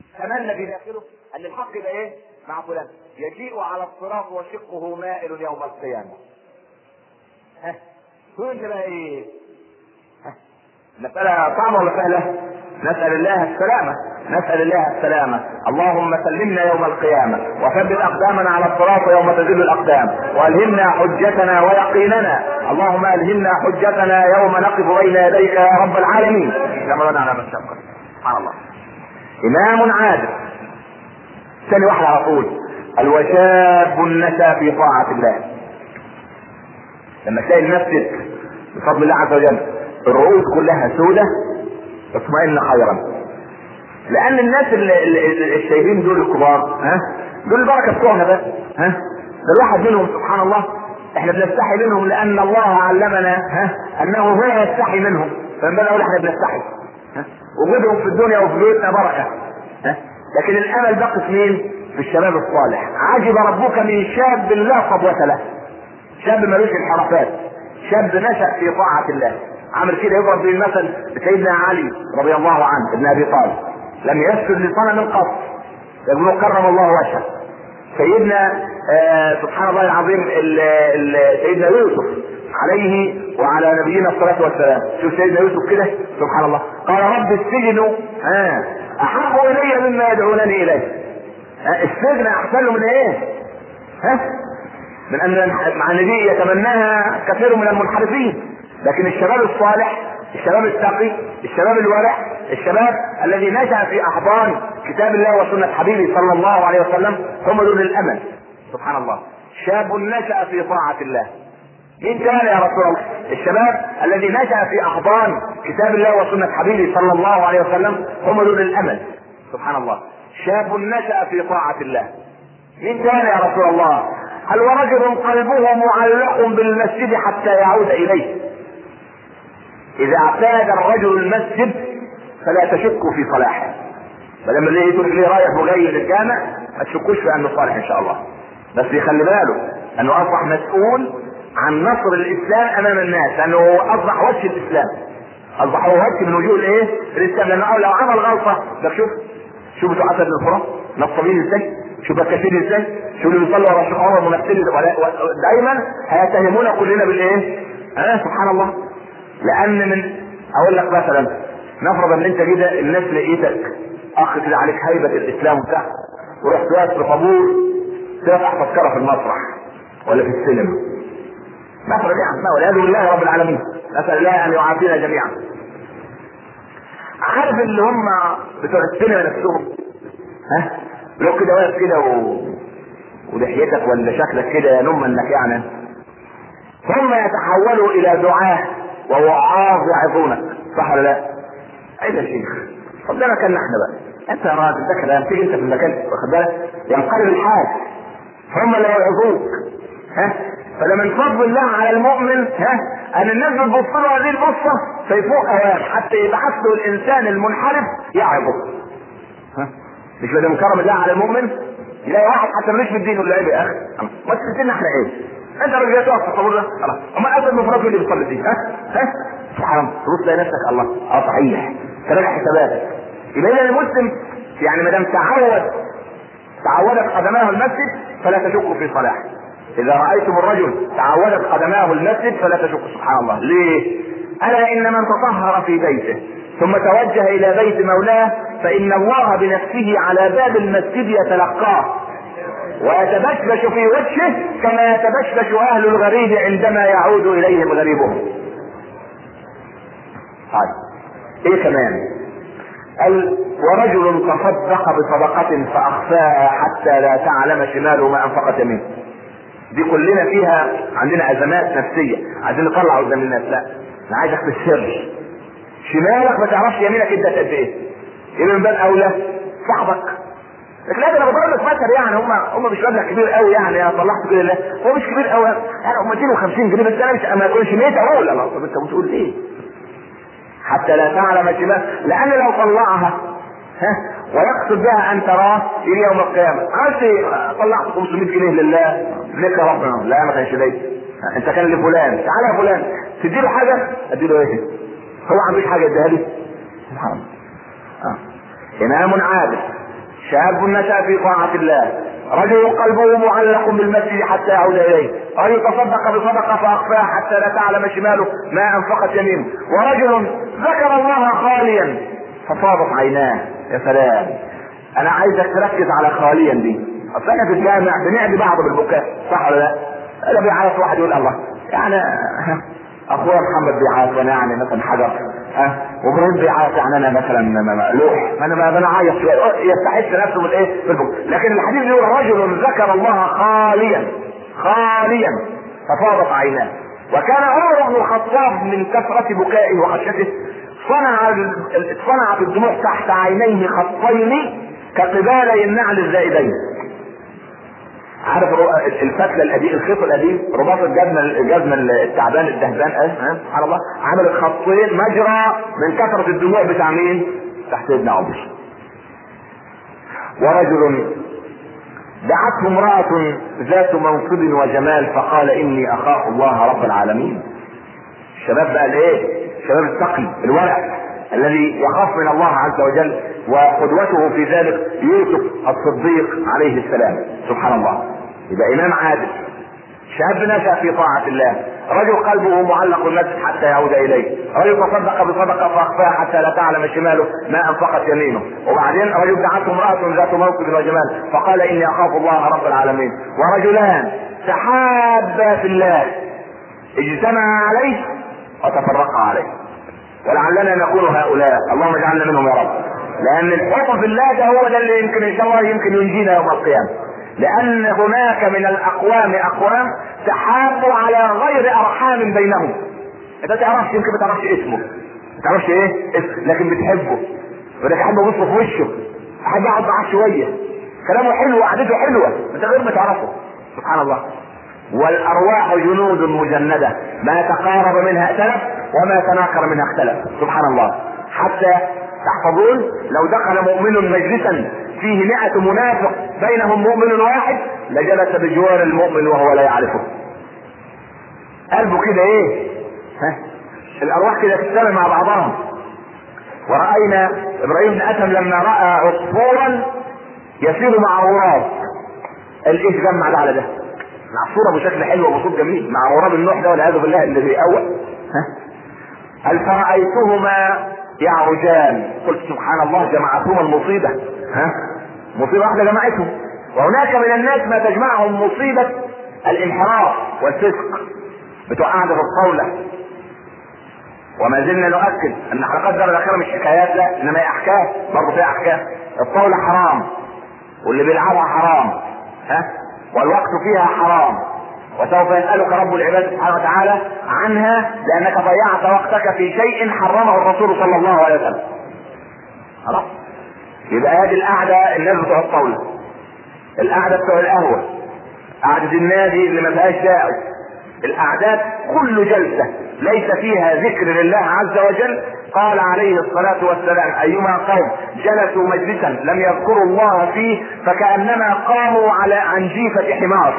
تمنى في داخله ان الحق يبقى ايه مع فلان يجيء على الصراط وشقه مائل يوم القيامه ها تقول انت بقى ايه ها مسألة صعبة ولا سهلة؟ نسأل الله السلامة نسأل الله السلامة اللهم سلمنا يوم القيامة وثبت أقدامنا على الصراط يوم تزل الأقدام وألهمنا حجتنا ويقيننا اللهم ألهمنا حجتنا يوم نقف بين يديك يا رب العالمين كما على مشقة سبحان الله إمام عادل ثاني واحد على طول الوشاب نشا في طاعة الله لما تلاقي المسجد بفضل الله عز وجل الرؤوس كلها سودة اطمئن خيرا لان الناس اللي اللي- الشايبين دول الكبار ها دول البركه بتوعنا بس ها ده الواحد منهم سبحان الله احنا بنستحي منهم لان الله علمنا ها انه هو يستحي منهم فما اقول احنا بنستحي ها وجودهم في الدنيا وفي بيوتنا بركه ها لكن الامل بقي في مين؟ في الشباب الصالح عجب ربك من شاب لا قبوة له شاب ملوش انحرافات شاب نشأ في طاعة الله عامل كده يضرب به المثل بسيدنا علي رضي الله عنه ابن ابي طالب لم يسجد لصنم قط يقولون كرم الله وجهه سيدنا آه سبحان الله العظيم ال- ال- سيدنا يوسف عليه وعلى نبينا الصلاة والسلام شوف سيدنا يوسف كده سبحان الله قال رب السجن ها أحب إلي مما يدعونني إليه ها السجن أحسن له من إيه؟ ها؟ من أن مع النبي يتمناها كثير من المنحرفين لكن الشباب الصالح الشباب التقي الشباب الورع الشباب الذي نشأ في أحضان كتاب الله وسنة حبيبه صلى الله عليه وسلم هم دول الأمل سبحان الله شاب نشأ في طاعة الله مين كان يا رسول الله الشباب الذي نشأ في أحضان كتاب الله وسنة حبيبه صلى الله عليه وسلم هم دول الأمل سبحان الله شاب نشأ في طاعة الله مين كان يا رسول الله قال ورجل قلبه معلق بالمسجد حتى يعود إليه إذا اعتاد الرجل المسجد فلا تشكوا في صلاحه فلما اللي يقول ليه رايح وجاي للجامع ما تشكوش في انه صالح ان شاء الله بس يخلي باله انه اصبح مسؤول عن نصر الاسلام امام الناس لانه اصبح وجه الاسلام اصبح هو وجه من وجوه الايه؟ الاسلام لانه لو عمل غلطه ده شوف شوف بتوع اسد بن الفرات نصابين ازاي؟ شوف الكثير ازاي؟ شوف اللي بيصلوا ورا الشيخ عمر ممثلين دايما هيتهمونا كلنا بالايه؟ ها سبحان الله لان من اقول لك مثلا نفرض ان انت كده الناس لقيتك اخ كده عليك هيبه الاسلام وبتاع ورحت واقف في طابور تفتح تذكره في المسرح ولا في السينما نفرض يعني ما والعياذ بالله رب العالمين نسال الله ان يعافينا جميعا عارف اللي هم بتوع السينما نفسهم ها لو كده واقف كده و... ولحيتك ولا شكلك كده ينم انك يعني ثم يتحولوا الى دعاه ووعاظ يعظونك صح ولا لا؟ اين يا شيخ؟ طب ده مكاننا احنا بقى انت يا راجل ده كلام تيجي انت في المكان واخد بالك ينقلب الحال هم اللي يعظوك ها فلمن فضل الله على المؤمن ها ان الناس بتبص له هذه البصه فيفوق اوام حتى يبعث له الانسان المنحرف يعظه ها مش بدل كرم الله على المؤمن يلاقي واحد حتى ملوش في الدين يقول له عيب يا اخي بس الدين احنا ايه؟ انت راجل جاي تقف في الطابور ده خلاص اما اسد مفرد اللي بيصلي فيه ها ها سبحان الله تبص تلاقي نفسك الله اه صحيح تراجع حساباتك يبقى اذا المسلم يعني ما دام تعود تعودت قدماه المسجد فلا تشك في صلاحه اذا رايتم الرجل تعودت قدماه المسجد فلا تشك سبحان الله ليه الا ان من تطهر في بيته ثم توجه الى بيت مولاه فان الله بنفسه على باب المسجد يتلقاه ويتبشبش في وجهه كما يتبشبش اهل الغريب عندما يعود اليهم غريبهم طيب ايه كمان قال ورجل تصدق بصدقة فأخفاها حتى لا تعلم شماله ما أنفقت يمينه. دي كلنا فيها عندنا أزمات نفسية، عايزين نطلع قدام الناس، لا، أنا عايزك في السر. شمالك ما تعرفش يمينك أنت قد إيه. يبقى من باب أولى صاحبك. لكن لا ده انا بضرب لك مثل يعني هم هم مش مبلغ كبير قوي يعني انا طلعت كده لا هو مش كبير قوي يعني هم 250 جنيه بس انا مش ما يكونش 100 اقول لا طب انت بتقول ايه؟ حتى لا تعلم شمال لان لو طلعها ها ويقصد بها ان تراه في يوم القيامه عملت طلعت 500 جنيه لله لك يا ربنا لا ما كانش ليا انت كان لفلان تعالى يا فلان تديله حاجه اديله ايه هو ما عندوش حاجه اديها لي سبحان الله آه. امام عادل شاب نشا في طاعه الله رجل قلبه معلق بالمسجد حتى يعود اليه رجل تصدق بصدقه فاخفاها حتى لا تعلم شماله ما انفقت يمينه ورجل ذكر الله خاليا ففاضت عيناه يا سلام انا عايزك تركز على خاليا دي اصل احنا في الجامع بنعدي بعض بالبكاء صح ولا لا؟ انا بيعيط واحد يقول الله يعني اخويا محمد بيعيط وانا يعني مثلا حجر ها وابراهيم بيعيط يعني انا مثلا لوح انا ما انا عايط يستحس نفسه من ايه بالبكاء لكن الحديث بيقول رجل ذكر الله خاليا خاليا ففاضت عيناه وكان عمر بن الخطاب من كثرة بكائه وخشيته صنع صنعت الدموع تحت عينيه خطين كقبالي النعل الزائدين عارف الفتله القديم الخيط القديم رباط الجزمه الجزمه التعبان الدهبان اه سبحان الله عملت خطين مجرى من كثره الدموع بتاع مين؟ تحت سيدنا عمر. ورجل دعته امرأة ذات منصب وجمال فقال إني أخاف الله رب العالمين. الشباب بقى الإيه؟ الشباب التقي الورع الذي يخاف من الله عز وجل وقدوته في ذلك يوسف الصديق عليه السلام سبحان الله يبقى امام عادل شاب نشا في طاعة الله رجل قلبه معلق المسجد حتى يعود اليه رجل تصدق بصدقه فاخفاها حتى لا تعلم شماله ما انفقت يمينه وبعدين رجل دعته امراه ذات موقف وجمال فقال اني اخاف الله رب العالمين ورجلان تحابا في الله اجتمعا عليه وتفرقا عليه ولعلنا نكون هؤلاء اللهم اجعلنا منهم يا رب لان الحب في الله ده هو ده اللي يمكن ان شاء الله يمكن ينجينا يوم القيامه لان هناك من الاقوام اقوام تحابوا على غير ارحام بينهم انت تعرفش يمكن ما تعرفش اسمه ما تعرفش ايه اسم لكن بتحبه ولكن احب ابص في وشه احب اقعد معاه شويه كلامه حلو وقعدته حلوه انت غير ما تعرفه سبحان الله والارواح جنود مجنده ما تقارب منها ائتلف وما تناكر منها اختلف سبحان الله حتى تحفظون لو دخل مؤمن مجلسا فيه مئة منافق بينهم مؤمن واحد لجلس بجوار المؤمن وهو لا يعرفه قلبه كده ايه ها الارواح كده تشتغل مع بعضها ورأينا ابراهيم بن ادم لما رأى عصفورا يسير مع غراب قال ايه جمع ده على ده عصفورة بشكل حلو وبصوت جميل مع غراب النوح ده والعياذ بالله اللي بيقوى ها هل فرأيتهما يعرجان قلت سبحان الله جمعتهما المصيبة ها مصيبة واحدة جمعتهم وهناك من الناس ما تجمعهم مصيبة الانحراف والفسق بتوقعنا في القولة وما زلنا نؤكد ان حلقات الدار الاخيره مش حكايات لا انما هي احكام برضه فيها احكام الطاوله حرام واللي بيلعبها حرام ها والوقت فيها حرام وسوف يسألك رب العباد سبحانه وتعالى عنها لأنك ضيعت وقتك في شيء حرمه الرسول صلى الله عليه وسلم. خلاص؟ يبقى هذه القعدة الناس بتوع الطاولة. القعدة بتوع القهوة. قعدة النادي اللي ما فيهاش داعي. القعدات كل جلسة ليس فيها ذكر لله عز وجل قال عليه الصلاة والسلام أيما قوم جلسوا مجلسا لم يذكروا الله فيه فكأنما قاموا على عن جيفة حمار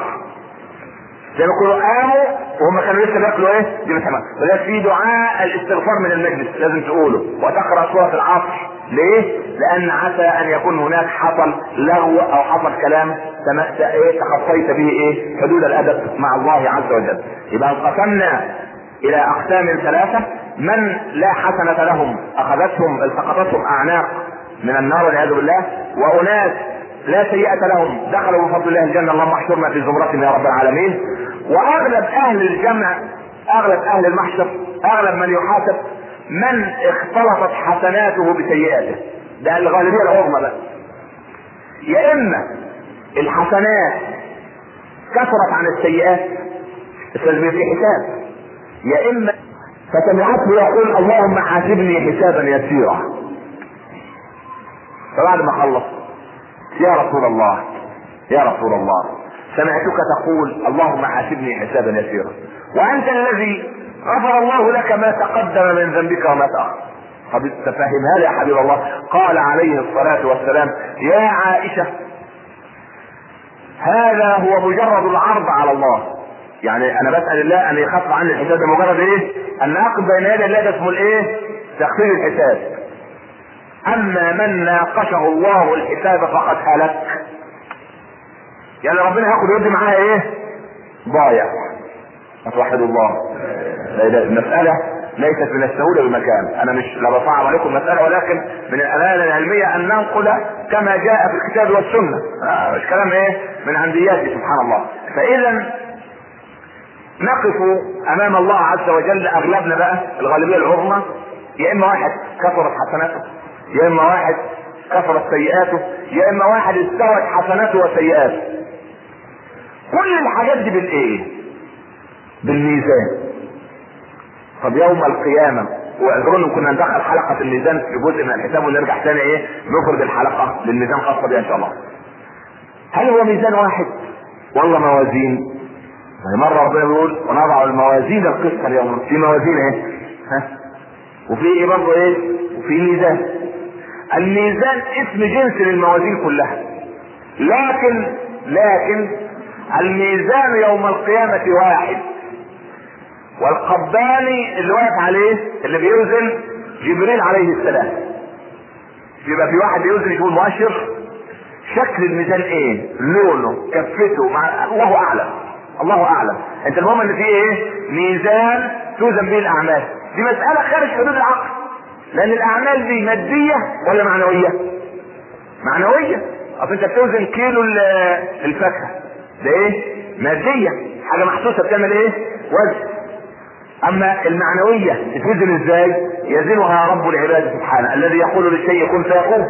زي ما يقولوا قاموا وهم كانوا لسه بياكلوا ايه؟ دي حمار وده في دعاء الاستغفار من المجلس لازم تقوله وتقرا سوره العصر ليه؟ لان عسى ان يكون هناك حصل لغو او حصل كلام ايه تخطيت به ايه؟ حدود الادب مع الله عز وجل. يبقى انقسمنا الى اقسام ثلاثه من لا حسنه لهم اخذتهم التقطتهم اعناق من النار والعياذ بالله واناس لا سيئة لهم دخلوا بفضل الله الجنة اللهم احشرنا في زمرتهم يا رب العالمين واغلب اهل الجمع اغلب اهل المحشر اغلب من يحاسب من اختلطت حسناته بسيئاته ده الغالبية العظمى بقى يا اما الحسنات كثرت عن السيئات السلبية في حساب يا اما فسمعته يقول اللهم حاسبني حسابا يسيرا فبعد ما خلص يا رسول الله يا رسول الله سمعتك تقول اللهم حاسبني حسابا يسيرا وانت الذي غفر الله لك ما تقدم من ذنبك وما تاخر طب تفهم هذا يا حبيب الله قال عليه الصلاة والسلام يا عائشة هذا هو مجرد العرض على الله يعني انا بسأل الله ان يخفف عني الحساب ده مجرد ايه ان اقف بين يدي الله ده اسمه الايه تخفيف الحساب اما من ناقشه الله الحساب فقد هلك يعني ربنا هياخد يدي معاها ايه ضايع فتوحدوا الله لا إله- المسألة ليست من السهولة بمكان انا مش لا بصعب عليكم المسألة ولكن من الامانة العلمية ان ننقل كما جاء في الكتاب والسنة آه، مش كلام ايه من عندياتي سبحان الله فاذا نقف امام الله عز وجل اغلبنا بقى الغالبيه العظمى يا اما واحد كثرت حسناته يا اما واحد كثرت سيئاته يا اما واحد استوت حسناته وسيئاته كل الحاجات دي بالايه بالميزان طب يوم القيامة واعذروني كنا ندخل حلقة الميزان في جزء من الحساب ونرجع تاني ايه نخرج الحلقة للميزان خاصة بها ان شاء الله هل هو ميزان واحد ولا موازين ما هي مرة ربنا بيقول ونضع الموازين القسط اليوم في موازين ايه ها وفي ايه برضه ايه وفي ميزان الميزان اسم جنس للموازين كلها لكن لكن الميزان يوم القيامة واحد والقباني اللي واقف عليه اللي بيوزن جبريل عليه السلام يبقى في واحد بيوزن يقول مؤشر شكل الميزان ايه لونه كفته مع الله اعلم الله اعلم انت المهم ان في ايه ميزان توزن به الاعمال دي مسألة خارج حدود العقل لان الاعمال دي مادية ولا معنوية معنوية اصل انت بتوزن كيلو ال- الفاكهة ده ايه مادية حاجة محسوسة بتعمل ايه وزن اما المعنوية تتوزن ازاي يزنها رب العباد سبحانه الذي يقول للشيء كن فيكون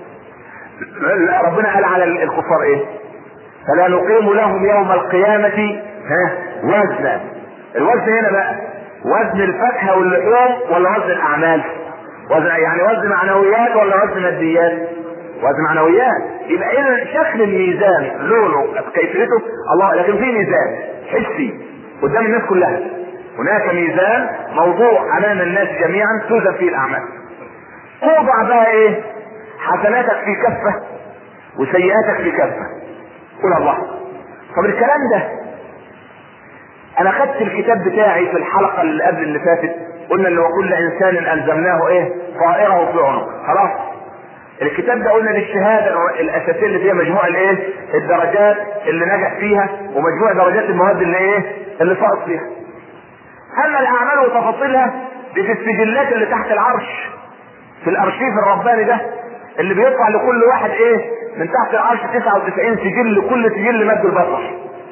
ربنا قال على الكفار ايه فلا نقيم لهم يوم القيامة ها وزنا الوزن هنا بقى وزن الفاكهة واللحوم ولا وزن الاعمال وزن يعني وزن معنويات ولا وزن ماديات وزن معنويات يبقى اذا شكل الميزان لونه كيفيته الله لكن في ميزان حسي قدام الناس كلها هناك ميزان موضوع امام الناس جميعا توزن فيه الاعمال توضع بقى ايه حسناتك في كفة وسيئاتك في كفة قول الله طب الكلام ده انا خدت الكتاب بتاعي في الحلقة اللي قبل اللي فاتت قلنا ان وكل انسان الزمناه ايه طائره في عنق خلاص الكتاب ده قلنا للشهادة الاساسية اللي فيها مجموع الايه الدرجات اللي نجح فيها ومجموع درجات المواد اللي ايه اللي سقط فيها اما الاعمال وتفاصيلها دي في السجلات اللي تحت العرش في الارشيف الرباني ده اللي بيطلع لكل واحد ايه من تحت العرش 99 سجل لكل سجل مد البصر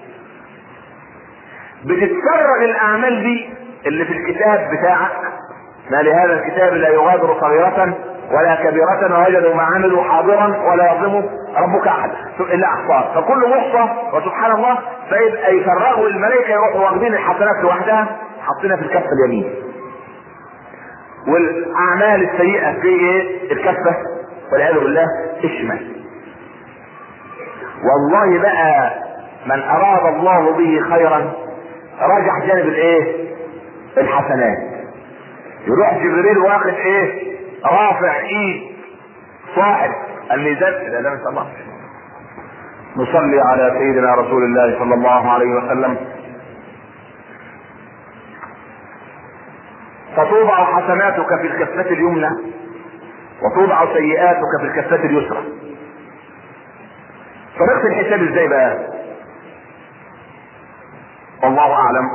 بتتفرغ الاعمال دي اللي في الكتاب بتاعك ما لهذا الكتاب لا يغادر صغيرة ولا كبيرة ووجدوا ما عملوا حاضرا ولا يظلم ربك احد الا احصاه فكل محصى وسبحان الله فيبقى يفرغوا الملائكه يروحوا واخدين الحسنات لوحدها حاطينها في الكفه اليمين والاعمال السيئه في ايه الكفه والعياذ بالله الشمال والله بقى من اراد الله به خيرا رجع جانب الايه الحسنات يروح جبريل واخد ايه رافع ايد صاحب الميزان لا لا ما الله نصلي على سيدنا رسول الله صلى الله عليه وسلم فتوضع حسناتك في الكفة اليمنى وتوضع سيئاتك في الكفة اليسرى طريقة الحساب ازاي بقى والله اعلم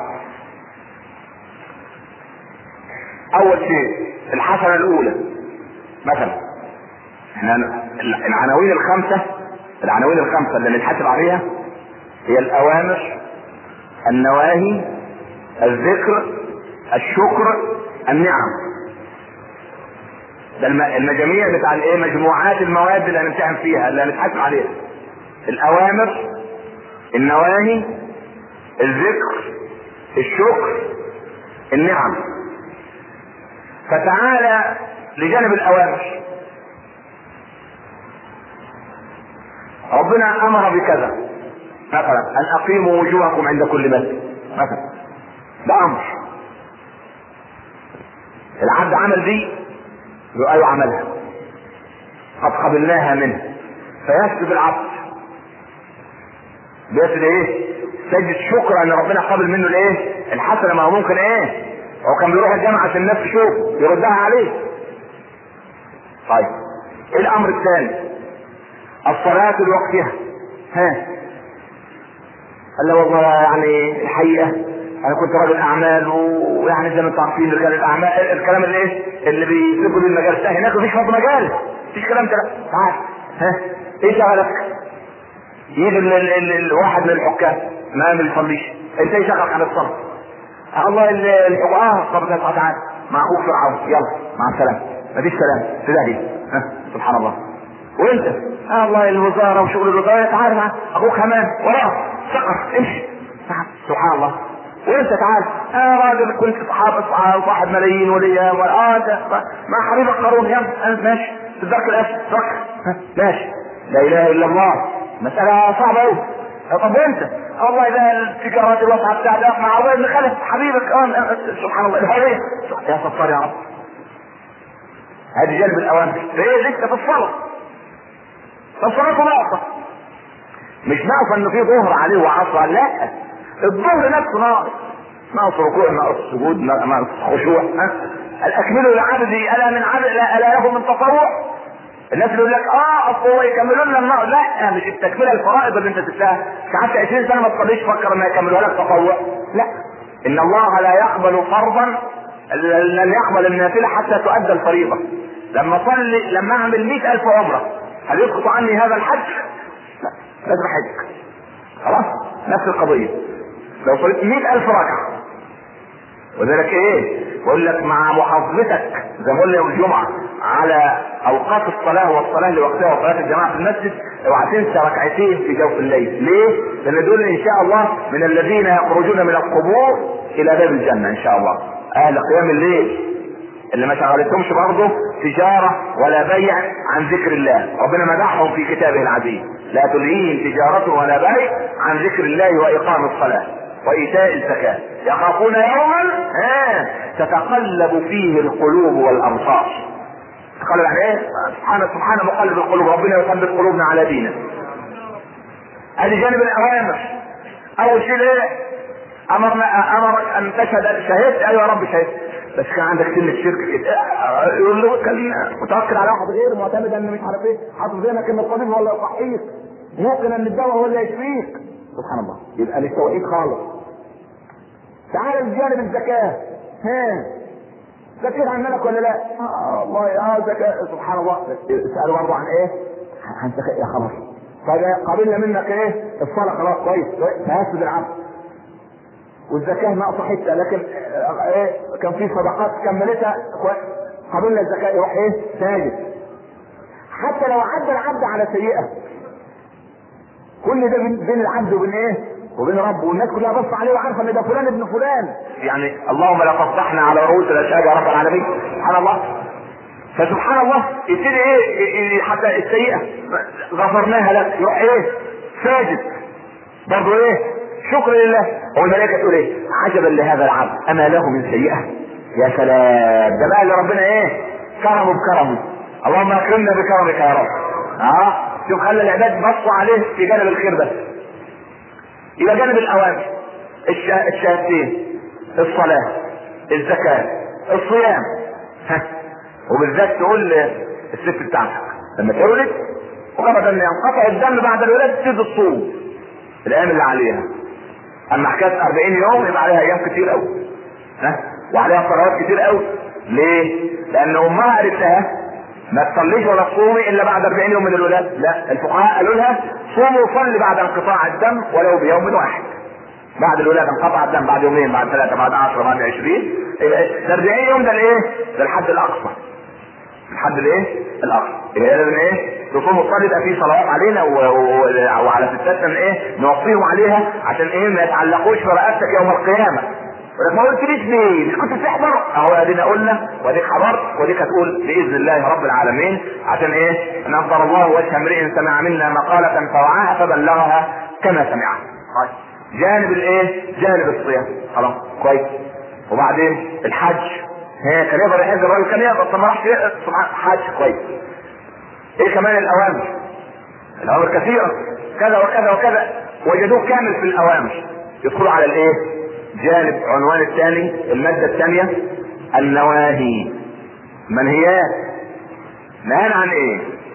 اول شيء الحسنة الاولى مثلا احنا العناوين الخمسة العناوين الخمسة اللي نتحاسب عليها هي الاوامر النواهي الذكر الشكر النعم ده الم- المجاميع بتاع الايه مجموعات المواد اللي هنمتحن فيها اللي هنتحاسب عليها الاوامر النواهي الذكر الشكر النعم فتعالى لجانب الاوامر ربنا امر بكذا مثلا ان اقيموا وجوهكم عند كل مسجد مثلا ده امر العبد عمل دي يقول ايوه عملها قد قبلناها منه فيسجد العبد بيسجد ايه سجد شكر ان ربنا قبل منه الايه الحسنه ما هو ممكن ايه هو كان بيروح الجامعه عشان الناس تشوف يردها عليه طيب الامر الثاني الصلاة لوقتها ها قال له والله يعني الحقيقة انا كنت راجل اعمال ويعني زي ما انتم عارفين رجال الاعمال الكلام اللي ايه اللي بيسيبوا لي المجال ده هناك مفيش فاضي مجال مفيش كلام كده تعال ها ايه شغلك؟ يجي ال- ال- ال- الواحد من الحكام ما ما بيصليش انت ايه شغلك عن الصلاه؟ آه الله ال- الحكام اه طب تعال تعال مع اخوك فرعون يلا مع السلامه مفيش سلام في داهيه ها سبحان الله وانت آه الله الوزاره وشغل الوزاره تعال مع اخوك همان وراه سقط امشي تعال سبحان الله وانت تعال اه راجل كنت صحاب صاحب ملايين وليا اه انت مع حبيبك قارون يلا آه ماشي في الدرك الاسفل فكر ها، ماشي لا اله الا الله مسألة صعبة أوي طب وانت؟ والله ده التجارات الواسعة بتاعتك مع عبيد بن خالد حبيبك اه سبحان الله الهوية يا ستار يا رب هذه جانب الأوامر ايه لسه في الصلاة فالصلاة ناقصة مش ناقصة انه في ظهر عليه وعصر لا الظهر نفسه ناقص ناقص ركوع ناقص سجود ناقص خشوع ها الاكملوا لعبدي الا من عبد لا الا له من تطوع الناس اللي يقول لك اه اصل هو يكملوا لنا النار لا مش التكمله الفرائض اللي انت سبتها قعدت 20 سنه ما تصليش فكر انها يكملوها لك تطوع لا ان الله لا يقبل فرضا لن يقبل النافله حتى تؤدى الفريضه لما اصلي لما اعمل 100000 عمره هل يسقط عني هذا الحج؟ لا لازم احج خلاص نفس القضيه لو صليت 100000 ركعه وذلك ايه بقول لك مع محافظتك زي ما قلنا يوم الجمعه على اوقات الصلاه والصلاه لوقتها وصلاه الجماعه في المسجد اوعى تنسى ركعتين في جوف الليل ليه لان دول ان شاء الله من الذين يخرجون من القبور الى باب الجنه ان شاء الله اهل قيام الليل اللي ما شغلتهمش برضه تجارة ولا بيع عن ذكر الله ربنا مدحهم في كتابه العزيز لا تلهيهم تجارة ولا بيع عن ذكر الله وإقام الصلاة وإيتاء الزكاة يخافون يوما ها تتقلب فيه القلوب والأبصار تقلب يعني ايه سبحانه سبحانه مقلب القلوب ربنا يثبت قلوبنا على دينه ادي جانب الاوامر اول شيء ايه امرنا امرك ان تشهد شهدت ايوه يا رب شهدت بس كان عندك سنة شرك كده يقول له كان متوكل على واحد غير معتمد ان مش عارف ايه حاطط ذهنك ان الطبيب هو اللي يصحيك موقن ان الدواء هو اللي يشفيك سبحان الله يبقى مش توحيد خالص تعال لجانب الزكاة ها زكيت عن مالك ولا لا؟ آه والله اه زكاة سبحان الله اسألوا برضه عن ايه؟ عن زكاة يا خلاص طيب قابلنا منك ايه؟ الصلاة خلاص كويس كويس فهسد العبد والزكاة ناقصة حتة لكن آه، ايه كان في صدقات كملتها كويس قابلنا الزكاة يروح ايه؟ ساجد حتى لو عدى العبد على سيئة كل ده بين بين العبد وبين ايه؟ وبين ربه والناس كلها بص عليه وعارفه ان ده فلان ابن فلان يعني اللهم لا تفضحنا على رؤوس الاشهاد يا رب العالمين سبحان الله فسبحان الله يبتدي ايه إيه حتى السيئه غفرناها لك يروح ايه ساجد برضه ايه شكر لله هو الملائكه تقول ايه عجبا لهذا العبد اما له من سيئه يا سلام ده بقى اللي ربنا ايه كرمه بكرمه اللهم اكرمنا بكرمك يا رب اه شوف خلى العباد بصوا عليه في جانب الخير بس يبقى جانب الاوامر الشه- الشهادتين الصلاه الزكاه الصيام ها وبالذات تقول الست بتاعتك لما تولد وقبل ان ينقطع الدم بعد الولاده تبتدي تصوم الايام اللي عليها اما حكايه 40 يوم يبقى عليها ايام كتير قوي ها وعليها صلوات كتير قوي ليه؟ لان امها قالت لها ما تصليش ولا تصومي الا بعد 40 يوم من الولاده لا الفقهاء قالوا لها صومي وصلي بعد انقطاع الدم ولو بيوم واحد بعد الولاده انقطع الدم بعد يومين بعد ثلاثه بعد 10 بعد 20 يبقى ده 40 يوم ده الايه؟ ده الحد الاقصى الحد الايه؟ الاقصى يبقى لازم ايه؟ تصوم وتصلي يبقى في صلوات علينا و... و... وعلى ستاتنا من ايه؟ نوصيهم عليها عشان ايه ما يتعلقوش في رقبتك يوم القيامه ولك ما قلتليش ليه؟ مش كنت بتحضر؟ اهو ادينا قلنا واديك حضرت وديك هتقول باذن الله رب العالمين عشان ايه؟ نظر الله وجه امرئ سمع منا مقالة فوعاها فبلغها كما سمعها. طيب جانب الايه؟ جانب الصيام خلاص كويس وبعدين الحج هي كان يقدر يحج الراجل كان يقدر طب ما راحش سبحان حج كويس ايه كمان الاوامر؟ الاوامر كثيره كذا وكذا وكذا وجدوه كامل في الاوامر يدخلوا على الايه؟ جانب عنوان الثاني المادة الثانية النواهي منهيات نهانا عن ايه؟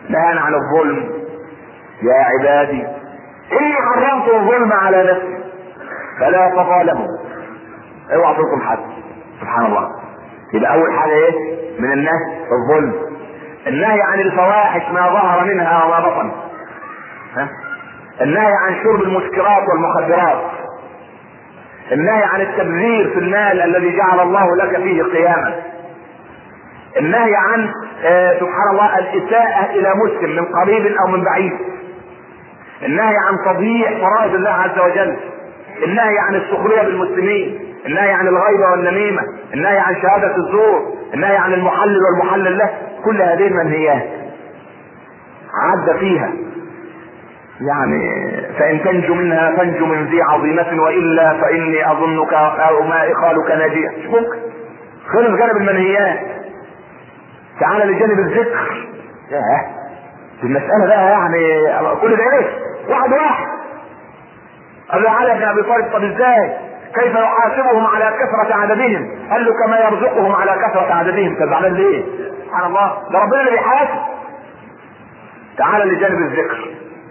نهانا عن الظلم يا عبادي اني حرمت الظلم على نفسي فلا تظالموا اوعى تظلم حد سبحان الله يبقى اول حاجه ايه من النهي الظلم النهي عن الفواحش ما ظهر منها وما بطن ها؟ النهي عن شرب المسكرات والمخدرات النهي عن التبذير في المال الذي جعل الله لك فيه قياما النهي عن آه سبحان الله الإساءة إلى مسلم من قريب أو من بعيد النهي عن تضييع فرائض الله عز وجل النهي عن السخرية بالمسلمين النهي عن الغيبة والنميمة النهي عن شهادة الزور النهي عن المحلل والمحلل له كل هذه المنهيات عد فيها يعني فإن تنجو منها فانجو من ذي عظيمة وإلا فإني أظنك أو ما إخالك ناجية مش ممكن خلص جانب المنهيات تعال لجانب الذكر ياه المسألة بقى يعني كل ده ايه؟ واحد واحد قال له علي بن ابي طالب طب ازاي؟ كيف يحاسبهم على كثرة عددهم؟ قال له كما يرزقهم على كثرة عددهم، طب زعلان ليه؟ سبحان الله، ده ربنا اللي بيحاسب. تعال لجانب الذكر.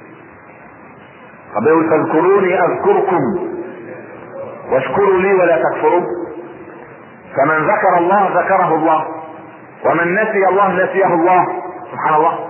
طب يقول فاذكروني اذكركم واشكروا لي ولا تكفرون. فمن ذكر الله ذكره الله ومن نسي الله نسيه الله سبحان الله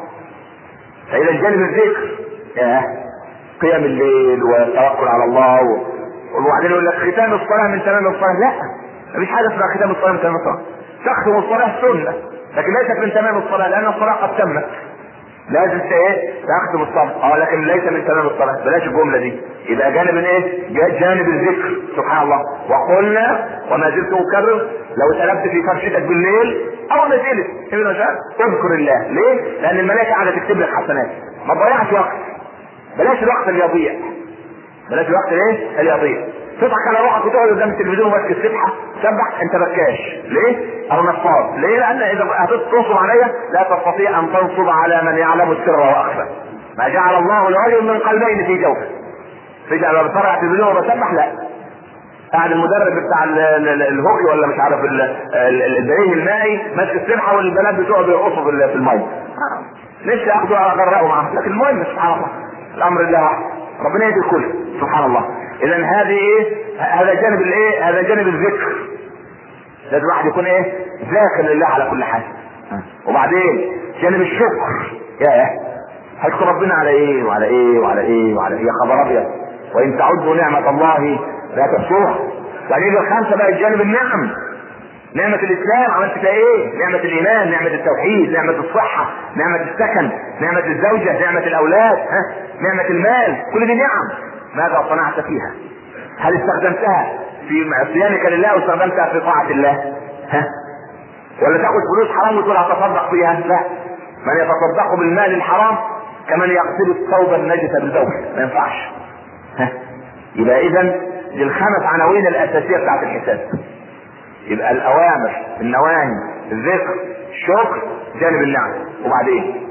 فإذا جانب الذكر ياه قيام الليل والتوكل على الله و... وبعدين يقول لك ختام الصلاة من تمام الصلاة لا مفيش حاجة اسمها ختام الصلاة من تمام الصلاة تختم الصلاة سنة لكن ليست من تمام الصلاة لأن الصلاة قد تمت لازم ايه تختم الصلاة اه لكن ليس من تمام الصلاة بلاش الجملة دي يبقى جانب ايه جانب الذكر سبحان الله وقلنا وما زلت اكرر لو اتقلبت في فرشتك بالليل اول ما تقلب ابن شاء اذكر الله ليه لان الملائكة قاعدة تكتب لك حسنات ما تضيعش وقت بلاش الوقت اللي يضيع بلاش الوقت ايه اللي يضيع تضحك على روحك وتقعد قدام التلفزيون وماسك السبحه تسبح انت بكاش ليه؟ او نصاب ليه؟ لان اذا هتنصب عليا لا تستطيع ان تنصب على من يعلم السر واخفى ما جعل الله لرجل من قلبين في جوفه فجأة لما بتفرع التلفزيون وبسبح لا قاعد المدرب بتاع الهوكي ولا مش عارف البريه المائي ماسك السبحه والبنات بتوعه بيرقصوا في الميه نفسي اخده اغرقه معاه لكن المهم سبحان الله الامر لله واحد ربنا يهدي الكل سبحان الله اذا هذه ايه هذا جانب الايه هذا جانب الذكر لازم الواحد يكون ايه ذاكر لله على كل حال وبعدين جانب الشكر يا هيشكر ربنا على ايه وعلى ايه وعلى ايه وعلى ايه يا خبر ابيض وان تعدوا نعمه الله لا تحصوها بعدين الخامسه بقى جانب النعم نعمة الإسلام عملت فيها إيه؟ نعمة الإيمان، نعمة التوحيد، نعمة الصحة، نعمة السكن، نعمة الزوجة، نعمة الأولاد، ها؟ نعمة المال، كل دي نعم. ماذا صنعت فيها؟ هل استخدمتها في عصيانك لله أو استخدمتها في طاعة الله؟ ها؟ ولا تاخذ فلوس حرام وتقول هتصدق فيها؟ لا. من يتصدق بالمال الحرام كمن يغسل الثوب النجس بالزوج، ما ينفعش. ها؟ يبقى إذا دي الخمس عناوين الأساسية بتاعت الحساب. يبقى الاوامر النواهي الذكر الشكر جانب النعم وبعدين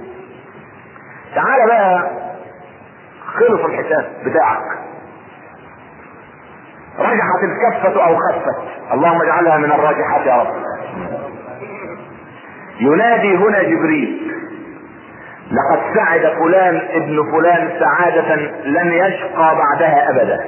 تعالى بقى خلص الحساب بتاعك رجحت الكفة او خفت اللهم اجعلها من الراجحات يا رب ينادي هنا جبريل لقد سعد فلان ابن فلان سعادة لن يشقى بعدها ابدا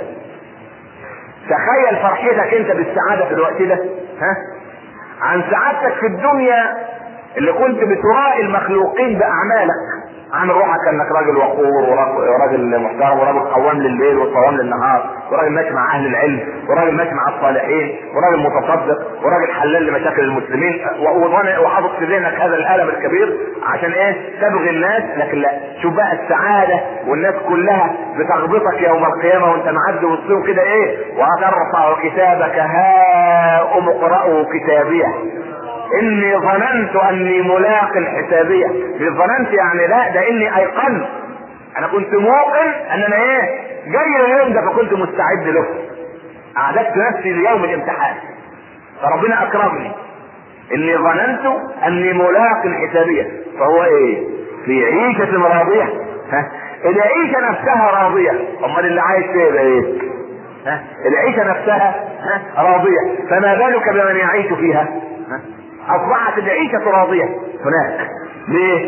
تخيل فرحتك انت بالسعاده في الوقت ده ها عن سعادتك في الدنيا اللي كنت بترائي المخلوقين باعمالك عن روحك انك راجل وقور وراجل محترم وراجل قوام لليل وصوام للنهار وراجل ماشي مع اهل العلم وراجل ماشي مع الصالحين وراجل متصدق وراجل حلال لمشاكل المسلمين وحاطط في ذهنك هذا الالم الكبير عشان ايه تبغي الناس لكن لا شوف بقى السعاده والناس كلها بتغبطك يوم القيامه وانت معدي وسطهم كده ايه وهترفع كتابك ها ام اقرأوا كتابيه اني ظننت اني ملاق حسابية مش ظننت يعني لا ده اني ايقنت انا كنت موقن ان انا ايه جاي اليوم ده فكنت مستعد له اعددت نفسي ليوم الامتحان فربنا اكرمني اني ظننت اني ملاق حسابية فهو ايه في عيشة راضية ها العيشة نفسها راضية امال اللي عايش فيها ايه ها العيشة نفسها ها راضية فما بالك بمن يعيش فيها ها اصبحت العيشة راضية هناك ليه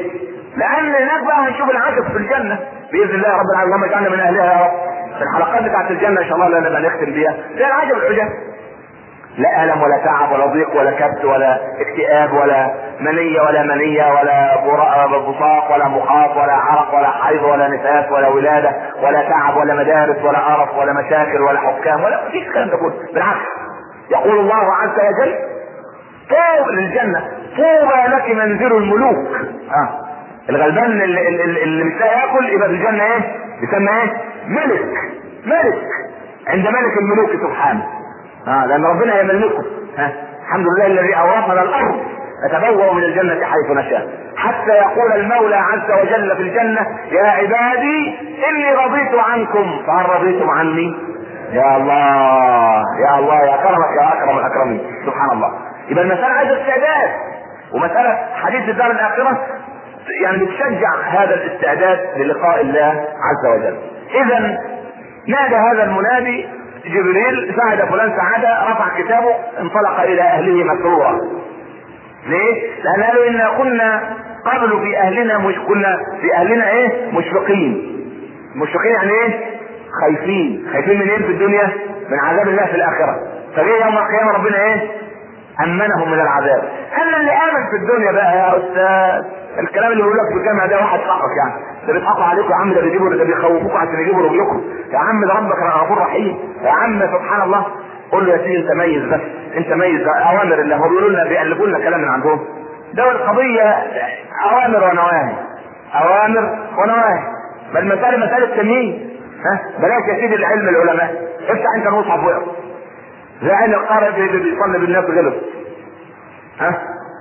لان هناك بقى هنشوف العجب في الجنه باذن الله رب العالمين اللهم اجعلنا من اهلها يا رب في الحلقات بتاعت الجنه ان شاء الله اللي نبقى نختم بيها زي العجب العجاب لا ألم ولا تعب ولا ضيق ولا كبت ولا اكتئاب ولا منية ولا منية ولا بصاق ولا مخاط ولا عرق ولا حيض ولا نفاس ولا ولادة ولا تعب ولا مدارس ولا قرف ولا مشاكل ولا حكام ولا مفيش الكلام ده كله بالعكس يقول الله عز وجل طوب للجنة طوبى لك منزل الملوك اه الغلبان اللي, اللي, اللي مش لاقي ياكل يبقى في الجنة ايه؟ يسمى ايه؟ ملك ملك عند ملك الملوك سبحانه اه لان ربنا يملكه ها الحمد لله الذي اورثنا الارض نتبوأ من الجنة حيث نشاء حتى يقول المولى عز وجل في الجنة يا عبادي إني رضيت عنكم فهل رضيتم عني؟ يا الله يا الله يا كرمك يا أكرم الأكرمين سبحان الله يبقى المسألة عايزة استعداد ومسألة حديث الدار الآخرة يعني بتشجع هذا الاستعداد للقاء الله عز وجل إذا نادى هذا المنادي جبريل ساعد فلان سعادة رفع كتابه انطلق الى اهله مسرورا ليه؟ لان قالوا انا كنا قبل في اهلنا مش كنا في اهلنا ايه؟ مشفقين مشفقين يعني ايه؟ خايفين خايفين من ايه في الدنيا؟ من عذاب الله في الاخرة فجاء يوم القيامة ربنا ايه؟ امنهم من العذاب هل اللي امن في الدنيا بقى يا استاذ الكلام اللي بيقول لك في الجامعه ده واحد صاحبك يعني ده بيضحكوا عليكم يا عم ده بيجيبوا ده بيخوفوكوا عشان يجيبوا رجلكم يا عم ده ربك غفور رحيم يا عم سبحان الله قول له يا سيدي انت ميز بس انت ميز اوامر الله هو بيقولوا لنا بيألفوا لنا كلام من عندهم ده القضيه اوامر ونواهي اوامر ونواهي ما المساله مساله تمييز ها بلاش يا سيدي العلم العلماء افتح انت المصحف واقرا زي عين القارئ بيصلي بالناس غلط ها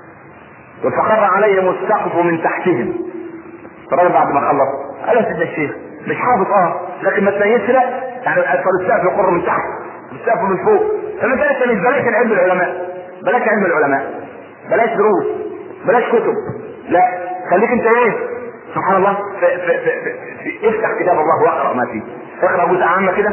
وفخر عليهم السقف من تحتهم الراجل بعد ما خلص قال يا سيدنا الشيخ مش حافظ اه لكن ما تميزش لا يعني اسفل السقف يقر من تحت السقف من فوق فما بالك مش بلاش العلم العلماء بلاش علم العلماء بلاش دروس بلاش كتب لا خليك انت ايه سبحان الله في في في في في افتح كتاب الله واقرا ما فيه اقرا جزء عامه كده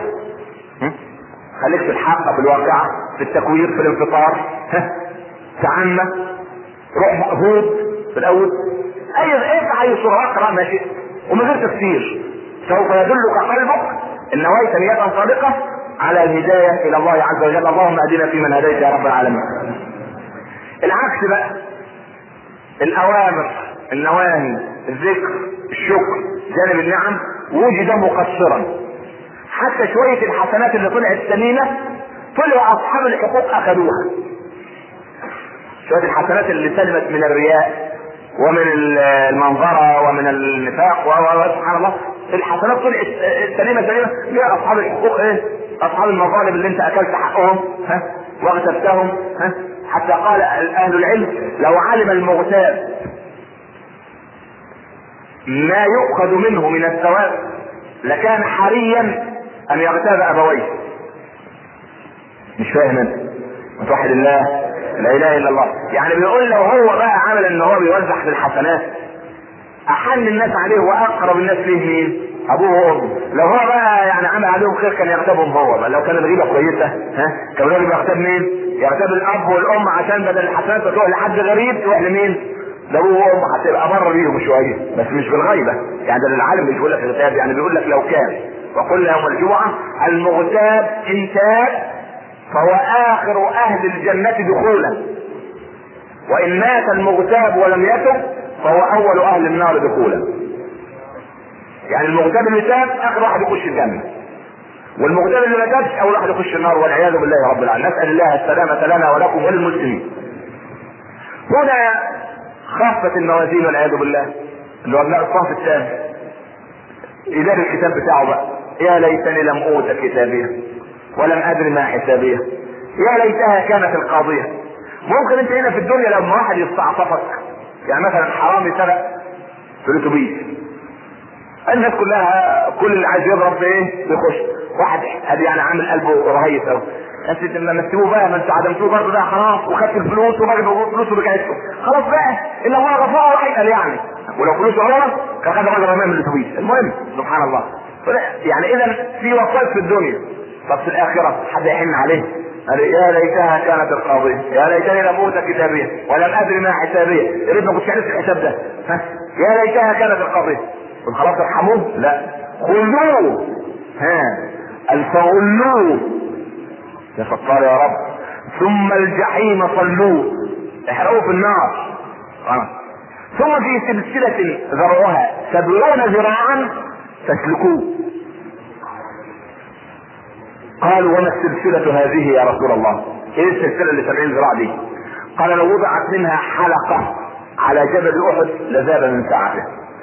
خليك في الحقه في الواقعه في التكوير في الانفطار ها تعمى روح هود في الاول اي اقرا اي سوره اقرا ما شئت ومن غير تفسير سوف يدلك قلبك ان نويت نية صادقة على الهداية الى الله عز وجل اللهم اهدنا فيمن هديت يا رب العالمين العكس بقى الاوامر النواهي الذكر الشكر جانب النعم وجد مقصرا حتى شوية الحسنات اللي طلعت سمينة طلع اصحاب الحقوق اخذوها شوية الحسنات اللي سلمت من الرياء ومن المنظرة ومن النفاق وسبحان الله الحسنات طلعت سليمة سليمة يا اصحاب الحقوق ايه اصحاب المظالم اللي انت اكلت حقهم ها واغتبتهم ها حتى قال اهل العلم لو علم المغتاب ما يؤخذ منه من الثواب لكان حريا ان يغتاب ابويه مش فاهم انت وتوحد الله لا اله الا الله يعني بيقول لو هو بقى عمل ان هو بيوزع في الحسنات احن الناس عليه واقرب الناس ليه مين ابوه وامه لو هو بقى يعني عمل عليهم خير كان يغتابهم هو بقى لو كان الغيبه كويسه ها كان الراجل بيغتاب مين يغتاب الاب والام عشان بدل الحسنات تروح لحد غريب تروح لمين لابوه وامه هتبقى بره بيهم شويه بس مش بالغيبه يعني ده للعالم مش بيقول لك اغتاب يعني بيقول لك لو كان وقل يوم الجمعه المغتاب ان تاب فهو اخر اهل الجنة دخولا وان مات المغتاب ولم يتب فهو اول اهل النار دخولا يعني المغتاب اللي تاب اخر واحد يخش الجنة والمغتاب اللي ما تابش اول واحد يخش النار والعياذ بالله رب العالمين نسال الله السلامة لنا ولكم وللمسلمين هنا خافت الموازين والعياذ بالله اللي هو الصف الثاني إدارة الكتاب بتاعه بقى يا ليتني لم اوت كتابيه ولم ادري ما حسابيه يا ليتها كانت القاضية ممكن انت هنا في الدنيا لما واحد يستعطفك يعني مثلا حرامي سرق في الاتوبيس الناس كلها كل اللي عايز يضرب ايه يخش واحد هذه يعني عامل قلبه رهيب قوي انت لما مسكوه بقى ما انتوا عدمتوه برضه ده خلاص وخدت الفلوس وبرضه فلوسه بتاعتكم خلاص بقى الا الله غفور رحيم يعني ولو فلوسه غلط كان خد راجل رماه من الاتوبيس المهم سبحان الله يعني اذا في وسائط في الدنيا طب في الاخره حد يحن عليه قال يا ليتها كانت القاضية يا ليتني لم اوت كتابية ولم ادري ما حسابية يا ريت ما كنتش عرفت الحساب ده ها يا ليتها كانت القضيه قل خلاص ارحموه لا خذوه ها الفغلوه يا ستار يا رب ثم الجحيم صلوه احرقوه في النار آه. ثم في سلسلة ذرعها سبعون ذراعا فاسلكوه قالوا وما السلسلة هذه يا رسول الله ايه السلسلة اللي سبعين ذراع دي قال لو وضعت منها حلقة على جبل احد لذاب من ساعته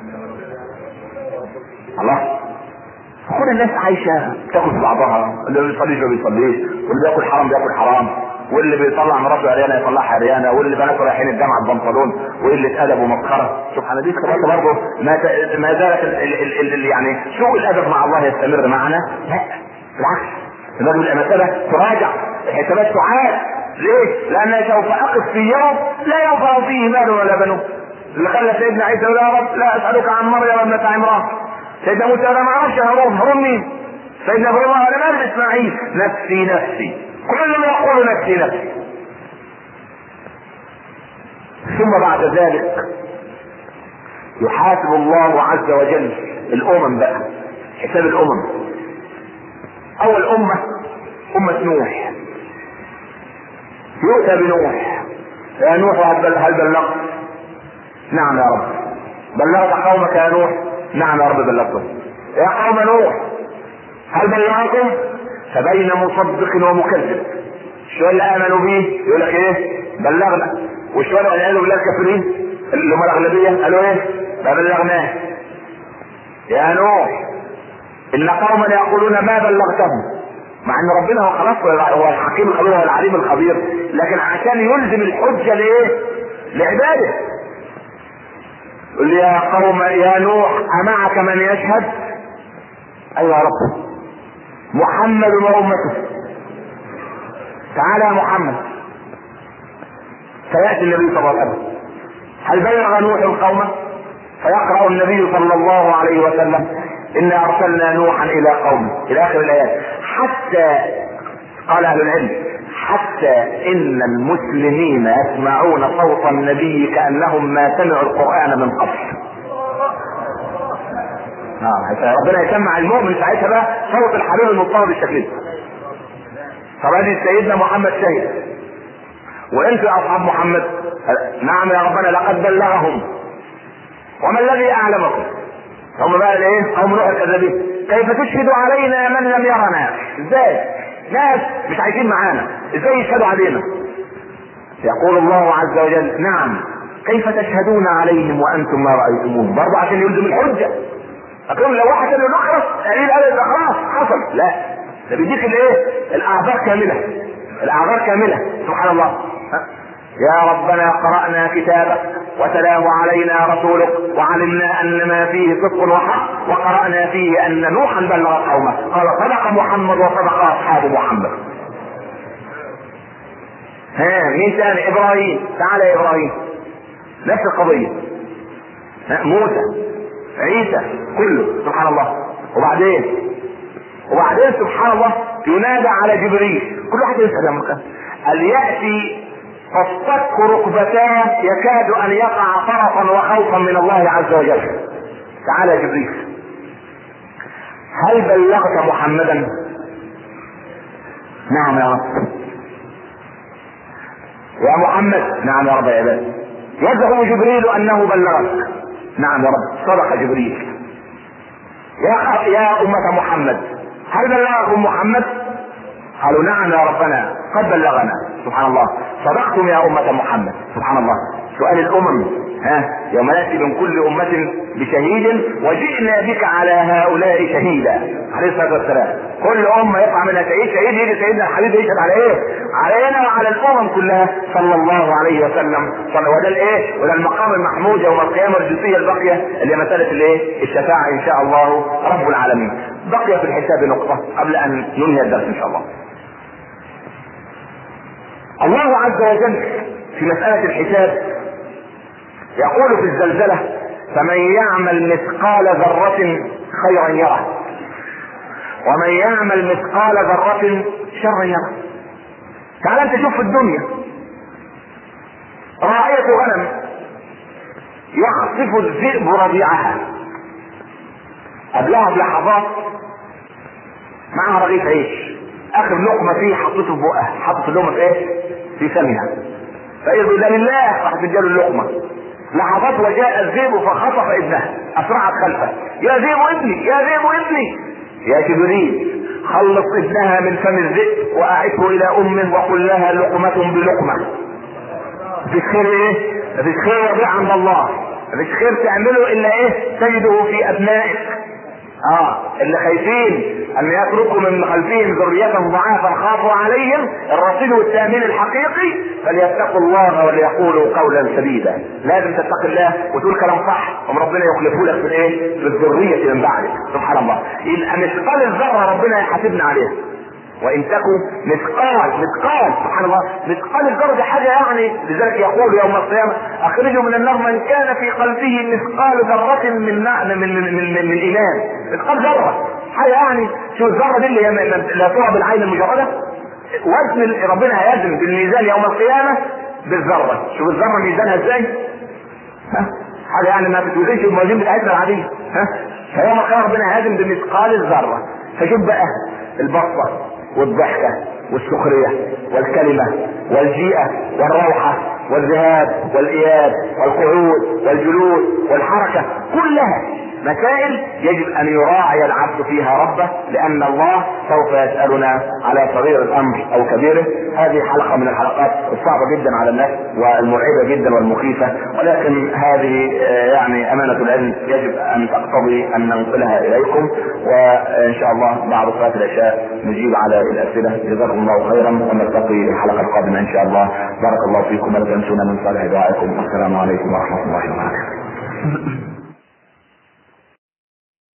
الله كل الناس عايشة تاكل في بعضها اللي ما بيصليش ما بيصليش واللي بياكل حرام بياكل حرام واللي بيطلع مراته عريانه يطلعها عريانه واللي بناته رايحين الجامعه ببنطلون وقله ادب ومسخره سبحان الله دي كمان برضه ما ت- ما زالت ال- ال- ال- ال- يعني سوء الادب مع الله يستمر معنا لا بالعكس الرجل المساله تراجع الحسابات تعاد ليه؟ لان سوف اقف في يوم لا ينفع فيه مال ولا بنون اللي خلى سيدنا عيسى يقول يا رب لا اسالك عن مريم ابنه عمران سيدنا موسى انا ما اعرفش هارون هارون مين؟ سيدنا ابراهيم انا ما اسماعيل نفسي نفسي كل ما يقول نفسي نفسي ثم بعد ذلك يحاسب الله عز وجل الامم بقى حساب الامم اول امه امه نوح يؤتى بنوح يا نوح هل بل- هل بلغت نعم يا رب بلغت قومك يا نوح نعم يا رب بلغتهم يا قوم نوح هل بلغكم فبين مصدق ومكذب شو اللي امنوا به يقول لك ايه بلغنا وشو اللي قالوا بالله الكافرين اللي هم الاغلبيه قالوا ايه ما بلغناه يا نوح ان قوما يقولون ما بلغتهم مع ان ربنا هو خلاص هو الحكيم الخبير هو العليم الخبير لكن عشان يلزم الحجه لايه؟ لعباده قل يا قوم يا نوح أمعك من يشهد أيوة يا رب محمد وأمته تعالى يا محمد سيأتي النبي صلى الله عليه وسلم هل بلغ نوح القوم فيقرأ النبي صلى الله عليه وسلم إنا أرسلنا نوحا إلى قومه إلى آخر الآيات حتى قال أهل العلم حتى إن المسلمين يسمعون صوت النبي كأنهم ما سمعوا القرآن من قبل آه ربنا يسمع المؤمن ساعتها بقى صوت الحبيب المضطهد بالشكل ده طب ادي سيدنا محمد شهد وانتوا يا اصحاب محمد نعم يا ربنا لقد بلغهم وما الذي اعلمكم هم بقى الايه قوم نوح الكذابين كيف تشهد علينا من لم يرنا ازاي ناس مش عايشين معانا ازاي يشهدوا علينا يقول الله عز وجل نعم كيف تشهدون عليهم وانتم ما رايتموهم برضه عشان يلزم الحجه اقول لو واحد قال له خلاص قليل قال له خلاص حصل لا ده بيديك الايه الاعذار كامله الاعذار كامله سبحان الله ها؟ يا ربنا قرأنا كتابك وتلاه علينا رسولك وعلمنا ان ما فيه صدق وحق وقرأنا فيه ان نوحا بلغ قومه قال صدق محمد وصدق اصحاب محمد ها مين ثاني ابراهيم تعال يا ابراهيم نفس القضية ها موسى عيسى كله سبحان الله وبعدين وبعدين سبحان الله ينادى على جبريل كل واحد يسأل يا مكان قال يأتي تصطك ركبتاه يكاد ان يقع طرفا وخوفا من الله عز وجل تعالى يا جبريل هل بلغت محمدا نعم يا رب يا محمد نعم يا رب يا عباد يزعم جبريل انه بلغك نعم يا رب صدق جبريل يا يا أمة محمد هل بلغكم محمد؟ قالوا نعم يا ربنا قد بلغنا سبحان الله صدقتم يا أمة محمد سبحان الله سؤال الأمم ها يوم نأتي من كل أمة بشهيد وجئنا بك على هؤلاء شهيدا عليه الصلاة والسلام كل أمة يطلع منها شهيد شهيد يجي سيدنا الحبيب يشهد على إيه؟ علينا وعلى الأمم كلها صلى الله عليه وسلم صلى وده الإيه؟ وده المقام المحمود يوم القيامة الجزئية الباقية اللي هي مسألة الإيه؟ الشفاعة إن شاء الله رب العالمين بقي في الحساب نقطة قبل أن ننهي الدرس إن شاء الله الله عز وجل في مسألة الحساب يقول في الزلزلة فمن يعمل مثقال ذرة خيرا يره ومن يعمل مثقال ذرة شرا يره تعال انت شوف في الدنيا راعية غنم يخطف الذئب رضيعها قبلها بلحظات معها رغيف عيش اخر لقمه فيه حطيته في بقها حطت اللقمه في ايه؟ في فمها فاذا ده لله راح تديله اللقمه لحظات وجاء الذئب فخطف ابنها اسرعت خلفه يا ذئب ابني يا ذئب ابني يا جبريل خلص ابنها من فم الذئب واعده الى امه وقل لها لقمه بلقمه مفيش خير ايه؟ مفيش خير يضيع عند الله مفيش خير تعمله الا ايه؟ تجده في ابنائك اه اللي خايفين ان يتركوا من خلفهم ذرية ضعافا خافوا عليهم الرصيد والتأمين الحقيقي فليتقوا الله وليقولوا قولا سديدا لازم تتقي الله وتقول كلام صح ثم ربنا يخلفه لك في الايه؟ في الذرية من بعدك سبحان الله يبقى مثقال الذرة ربنا يحاسبنا عليها وان تكن مثقال مثقال سبحان الله مثقال الذره دي حاجه يعني لذلك يقول يوم القيامه اخرجوا من النار من كان في قلبه مثقال ذره من من من, من, من, من ايمان مثقال ذره حاجه يعني شو الذره دي اللي هي لا ترى بالعين المجرده وزن ربنا هيزن بالميزان يوم القيامه بالذره شوف الذره ميزانها ازاي ها حاجه يعني ما بتوزنش الموازين بتاعتنا العاديه ها فيوم القيامه ربنا هيزن بمثقال الذره فشوف بقى البصه والضحكة والسخرية والكلمة والجيئة والروحة والذهاب والإياب والقعود والجلوس والحركة كلها مسائل يجب ان يراعي العبد فيها ربه لان الله سوف يسالنا على صغير الامر او كبيره هذه حلقه من الحلقات الصعبه جدا على الناس والمرعبه جدا والمخيفه ولكن هذه يعني امانه العلم يجب ان تقتضي ان ننقلها اليكم وان شاء الله بعد صلاه العشاء نجيب على الاسئله جزاكم الله خيرا ونلتقي الحلقه القادمه ان شاء الله بارك الله فيكم ولا تنسونا من صالح دعائكم والسلام عليكم ورحمه الله وبركاته